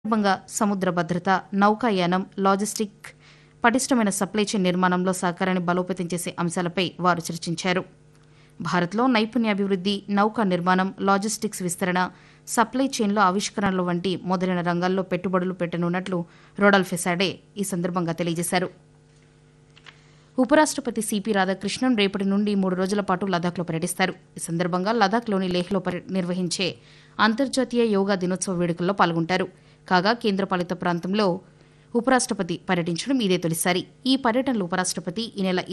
సందర్భంగా సముద్ర భద్రత నౌకాయానం లాజిస్టిక్ పటిష్టమైన సప్లై చైన్ నిర్మాణంలో సహకారాన్ని బలోపేతం చేసే అంశాలపై వారు చర్చించారు భారత్లో నైపుణ్యాభివృద్ధి నౌకా నిర్మాణం లాజిస్టిక్స్ విస్తరణ సప్లై చైన్లో ఆవిష్కరణలు వంటి మొదలైన రంగాల్లో పెట్టుబడులు పెట్టనున్నట్లు రోడల్ ఫెసాడే ఈ సందర్భంగా తెలియజేశారు ఉపరాష్టపతి సిపి రాధాకృష్ణన్ రేపటి నుండి మూడు రోజుల పాటు లదాఖ్లో పర్యటిస్తారు ఈ సందర్భంగా లదాఖ్లోని లేహ్లో పర్య- నిర్వహించే అంతర్జాతీయ యోగా దినోత్సవ వేడుకల్లో పాల్గొంటారు కాగా కేంద్రపాలిత ప్రాంతంలో ఉపరాష్టపతి పర్యటించడం ఇదే తొలిసారి ఈ పర్యటనలో ఉపరాష్టపతి ఈ నెల